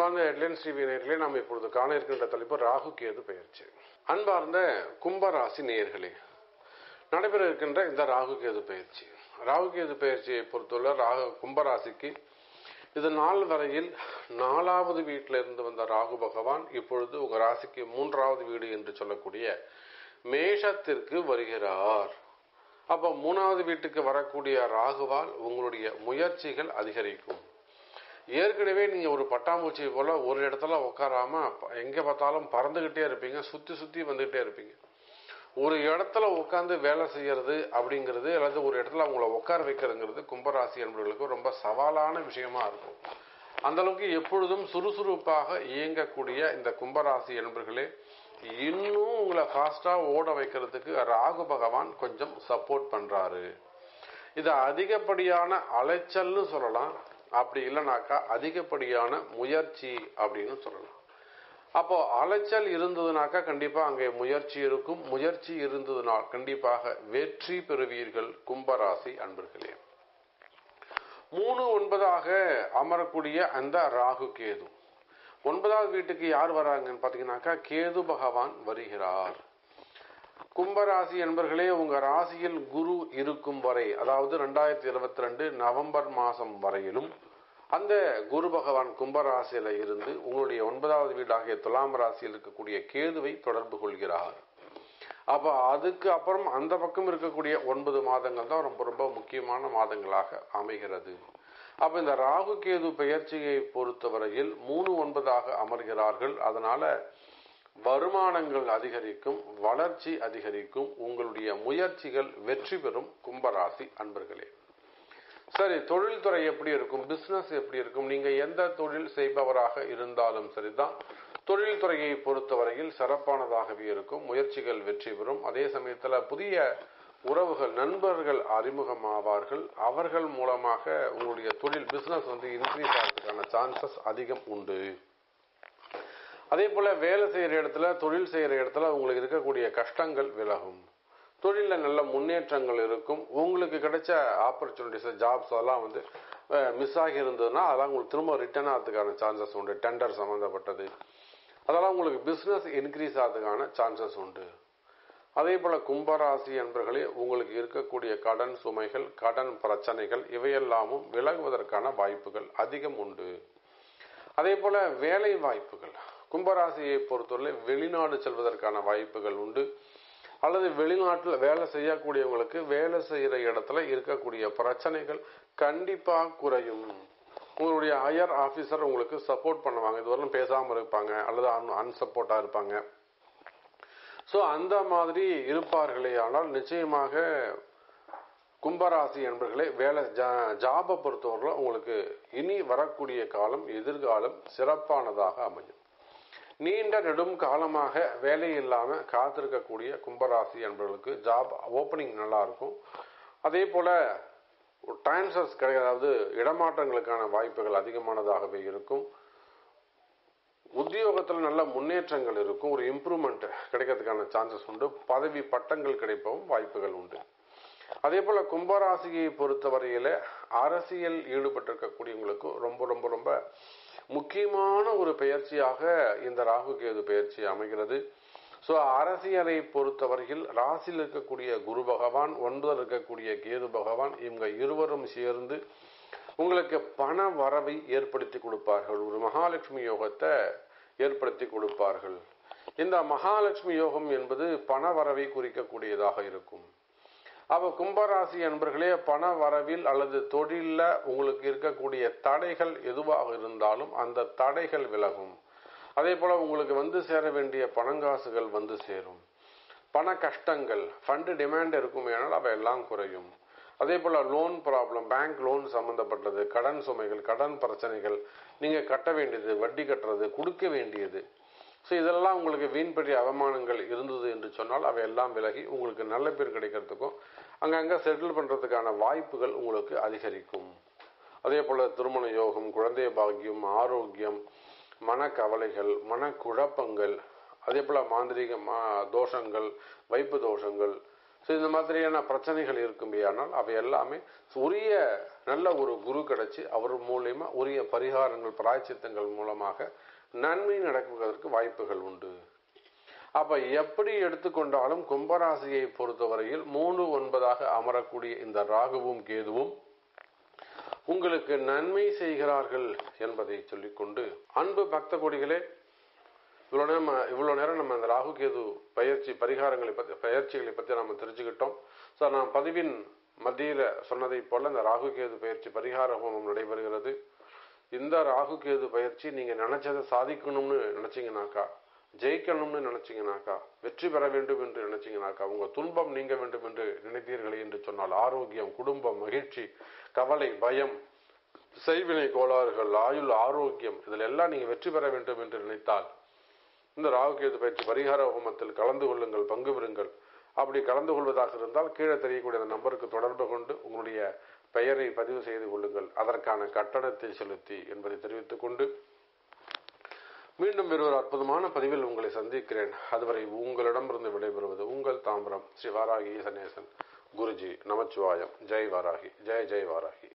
அன்பார்ந்த headlines TV நேர்களே நாம் இப்பொழுது காண இருக்கின்ற தலைப்பு ராகு கேது பெயர்ச்சி அன்பார்ந்த கும்பராசி நேயர்களே நடைபெற இருக்கின்ற இந்த ராகு கேது பயிற்சி ராகு கேது பயிற்சியை பொறுத்துள்ள ராகு கும்பராசிக்கு இது நாள் வரையில் நாலாவது வீட்டில் இருந்து வந்த ராகு பகவான் இப்பொழுது உங்க ராசிக்கு மூன்றாவது வீடு என்று சொல்லக்கூடிய மேஷத்திற்கு வருகிறார் அப்ப மூணாவது வீட்டுக்கு வரக்கூடிய ராகுவால் உங்களுடைய முயற்சிகள் அதிகரிக்கும் ஏற்கனவே நீங்க ஒரு பட்டாம்பூச்சி போல ஒரு இடத்துல உட்காராம எங்க பார்த்தாலும் பறந்துகிட்டே இருப்பீங்க சுத்தி சுத்தி வந்துகிட்டே இருப்பீங்க ஒரு இடத்துல உட்காந்து வேலை செய்யறது அப்படிங்கிறது அல்லது ஒரு இடத்துல அவங்கள உட்கார வைக்கிறதுங்கிறது கும்பராசி என்பவர்களுக்கு ரொம்ப சவாலான விஷயமா இருக்கும் அந்த அளவுக்கு எப்பொழுதும் சுறுசுறுப்பாக இயங்கக்கூடிய இந்த கும்பராசி என்பர்களே இன்னும் உங்களை ஃபாஸ்டா ஓட வைக்கிறதுக்கு ராகு பகவான் கொஞ்சம் சப்போர்ட் பண்றாரு இது அதிகப்படியான அலைச்சல்னு சொல்லலாம் அப்படி இல்லைனாக்கா அதிகப்படியான முயற்சி அப்படின்னு சொல்லலாம் அப்போ அலைச்சல் இருந்ததுனாக்கா கண்டிப்பா அங்கே முயற்சி இருக்கும் முயற்சி இருந்ததுனால் கண்டிப்பாக வெற்றி பெறுவீர்கள் கும்பராசி அன்பர்களே மூணு ஒன்பதாக அமரக்கூடிய அந்த ராகு கேது ஒன்பதாவது வீட்டுக்கு யார் வராங்கன்னு பாத்தீங்கன்னாக்கா கேது பகவான் வருகிறார் கும்பராசி என்பர்களே உங்க ராசியில் குரு இருக்கும் வரை அதாவது ரெண்டாயிரத்தி இருபத்தி ரெண்டு நவம்பர் மாசம் வரையிலும் அந்த குரு பகவான் கும்பராசியில இருந்து உங்களுடைய ஒன்பதாவது வீடாகிய துலாம் ராசியில் இருக்கக்கூடிய கேதுவை தொடர்பு கொள்கிறார் அப்ப அதுக்கு அப்புறம் அந்த பக்கம் இருக்கக்கூடிய ஒன்பது மாதங்கள் தான் ரொம்ப ரொம்ப முக்கியமான மாதங்களாக அமைகிறது அப்ப இந்த ராகு கேது பெயர்ச்சியை பொறுத்தவரையில் மூணு ஒன்பதாக அமர்கிறார்கள் அதனால வருமானங்கள் அதிகரிக்கும் வளர்ச்சி அதிகரிக்கும் உங்களுடைய முயற்சிகள் வெற்றி பெறும் கும்பராசி அன்பர்களே சரி தொழில்துறை எப்படி இருக்கும் பிசினஸ் எப்படி இருக்கும் நீங்க எந்த தொழில் செய்பவராக இருந்தாலும் சரிதான் தொழில்துறையை பொறுத்தவரையில் சிறப்பானதாகவே இருக்கும் முயற்சிகள் வெற்றி பெறும் அதே சமயத்துல புதிய உறவுகள் நண்பர்கள் அறிமுகமாவார்கள் அவர்கள் மூலமாக உங்களுடைய தொழில் பிசினஸ் வந்து இன்க்ரீஸ் ஆகிறதுக்கான சான்சஸ் அதிகம் உண்டு அதே போல வேலை செய்யற இடத்துல தொழில் செய்யற இடத்துல உங்களுக்கு இருக்கக்கூடிய கஷ்டங்கள் விலகும் தொழிலில் நல்ல முன்னேற்றங்கள் இருக்கும் உங்களுக்கு கிடைச்ச ஆப்பர்ச்சுனிட்டிஸ் ஜாப்ஸ் அதெல்லாம் வந்து மிஸ் ஆகி இருந்ததுன்னா அதெல்லாம் உங்களுக்கு திரும்ப ரிட்டர்ன் ஆகிறதுக்கான சான்சஸ் உண்டு டெண்டர் சம்மந்தப்பட்டது அதெல்லாம் உங்களுக்கு பிஸ்னஸ் இன்க்ரீஸ் ஆகிறதுக்கான சான்சஸ் உண்டு அதே போல கும்பராசி என்பர்களே உங்களுக்கு இருக்கக்கூடிய கடன் சுமைகள் கடன் பிரச்சனைகள் இவையெல்லாமும் விலகுவதற்கான வாய்ப்புகள் அதிகம் உண்டு அதே போல வேலை வாய்ப்புகள் கும்பராசியை பொறுத்தவரை வெளிநாடு செல்வதற்கான வாய்ப்புகள் உண்டு அல்லது வெளிநாட்டில் வேலை செய்யக்கூடியவங்களுக்கு வேலை செய்யற இடத்துல இருக்கக்கூடிய பிரச்சனைகள் கண்டிப்பா குறையும் உங்களுடைய ஹையர் ஆபீசர் உங்களுக்கு சப்போர்ட் பண்ணுவாங்க இதுவரையும் பேசாம இருப்பாங்க அல்லது அன்சப்போர்ட்டா இருப்பாங்க ஸோ அந்த மாதிரி இருப்பார்களே ஆனால் நிச்சயமாக கும்பராசி என்பர்களே வேலை ஜாபை பொறுத்தவரையில் உங்களுக்கு இனி வரக்கூடிய காலம் எதிர்காலம் சிறப்பானதாக அமையும் நீண்ட நெடும் காலமாக வேலை இல்லாம காத்திருக்கக்கூடிய கும்பராசி என்பவர்களுக்கு ஜாப் ஓப்பனிங் நல்லா இருக்கும் அதே போல டிரான்ஸ்ஃபர்ஸ் கிடையாது அதாவது இடமாற்றங்களுக்கான வாய்ப்புகள் அதிகமானதாகவே இருக்கும் உத்தியோகத்தில் நல்ல முன்னேற்றங்கள் இருக்கும் ஒரு இம்ப்ரூவ்மெண்ட் கிடைக்கிறதுக்கான சான்சஸ் உண்டு பதவி பட்டங்கள் கிடைப்பவும் வாய்ப்புகள் உண்டு அதே போல கும்பராசியை பொறுத்தவரையில அரசியல் ஈடுபட்டிருக்கக்கூடியவங்களுக்கு ரொம்ப ரொம்ப ரொம்ப முக்கியமான ஒரு பயிற்சியாக இந்த ராகு கேது பயிற்சி அமைகிறது ஸோ அரசியலை பொறுத்தவரையில் ராசியில் இருக்கக்கூடிய குரு பகவான் ஒன்பதில் இருக்கக்கூடிய கேது பகவான் இவங்க இருவரும் சேர்ந்து உங்களுக்கு பண வரவை ஏற்படுத்தி கொடுப்பார்கள் ஒரு மகாலட்சுமி யோகத்தை ஏற்படுத்தி கொடுப்பார்கள் இந்த மகாலட்சுமி யோகம் என்பது பண வரவை குறிக்கக்கூடியதாக இருக்கும் அப்ப கும்பராசி என்பர்களே பண வரவில் அல்லது தொழில உங்களுக்கு இருக்கக்கூடிய தடைகள் எதுவாக இருந்தாலும் அந்த தடைகள் விலகும் அதே போல உங்களுக்கு வந்து சேர வேண்டிய பணங்காசுகள் வந்து சேரும் பண கஷ்டங்கள் ஃபண்டு டிமாண்ட் இருக்கும் ஆனால் அவை எல்லாம் குறையும் அதே போல லோன் ப்ராப்ளம் பேங்க் லோன் சம்பந்தப்பட்டது கடன் சுமைகள் கடன் பிரச்சனைகள் நீங்க கட்ட வேண்டியது வட்டி கட்டுறது கொடுக்க வேண்டியது ஸோ இதெல்லாம் உங்களுக்கு வீண்பற்றிய அவமானங்கள் இருந்தது என்று சொன்னால் அவையெல்லாம் விலகி உங்களுக்கு நல்ல பேர் கிடைக்கிறதுக்கும் அங்கங்கே செட்டில் பண்ணுறதுக்கான வாய்ப்புகள் உங்களுக்கு அதிகரிக்கும் அதே போல் திருமண யோகம் குழந்தை பாக்கியம் ஆரோக்கியம் மனக்கவலைகள் மனக்குழப்பங்கள் அதே போல் மாந்திரிக மா தோஷங்கள் வைப்பு தோஷங்கள் ஸோ இந்த மாதிரியான பிரச்சனைகள் இருக்கும்பேயானால் அவை எல்லாமே உரிய நல்ல ஒரு குரு கிடைச்சி அவர் மூலியமா உரிய பரிகாரங்கள் பிராய்ச்சித்தங்கள் மூலமாக நன்மை நடக்குவதற்கு வாய்ப்புகள் உண்டு அப்ப எப்படி எடுத்துக்கொண்டாலும் கும்பராசியை பொறுத்தவரையில் மூணு ஒன்பதாக அமரக்கூடிய இந்த ராகுவும் கேதுவும் உங்களுக்கு நன்மை செய்கிறார்கள் என்பதை சொல்லிக்கொண்டு அன்பு பக்த கொடிகளே இவ்வளோ நேரம் இவ்வளோ நேரம் நம்ம அந்த ராகு கேது பயிற்சி பரிகாரங்களை பற்றி பயிற்சிகளை பற்றி நம்ம தெரிஞ்சுக்கிட்டோம் ஸோ நான் பதிவின் மத்தியில் சொன்னதை போல இந்த ராகு கேது பயிற்சி பரிகார ஹோமம் நடைபெறுகிறது இந்த ராகு கேது பயிற்சி நீங்கள் நினைச்சதை சாதிக்கணும்னு நினைச்சீங்கனாக்கா ஜெயிக்கணும்னு நினைச்சீங்கனாக்கா வெற்றி பெற வேண்டும் என்று நினைச்சீங்கனாக்கா உங்க துன்பம் நீங்க வேண்டும் என்று நினைத்தீர்களே என்று சொன்னால் ஆரோக்கியம் குடும்பம் மகிழ்ச்சி கவலை பயம் செய்வினை கோளாறுகள் ஆயுள் ஆரோக்கியம் இதில் எல்லாம் நீங்க வெற்றி பெற வேண்டும் என்று நினைத்தால் இந்த ராகுகேது பயிற்சி பரிகார ஹோமத்தில் கலந்து கொள்ளுங்கள் பங்கு பெறுங்கள் அப்படி கலந்து கொள்வதாக இருந்தால் கீழே தெரியக்கூடிய அந்த நம்பருக்கு தொடர்பு கொண்டு உங்களுடைய பெயரை பதிவு செய்து கொள்ளுங்கள் அதற்கான கட்டணத்தை செலுத்தி என்பதை தெரிவித்துக் கொண்டு மீண்டும் வேறொரு அற்புதமான பதிவில் உங்களை சந்திக்கிறேன் அதுவரை உங்களிடமிருந்து விடைபெறுவது உங்கள் தாம்பரம் ஸ்ரீ வாராகி சனேசன் குருஜி நமச்சிவாயம் ஜெய் வாராகி ஜெய் ஜெய் வாராகி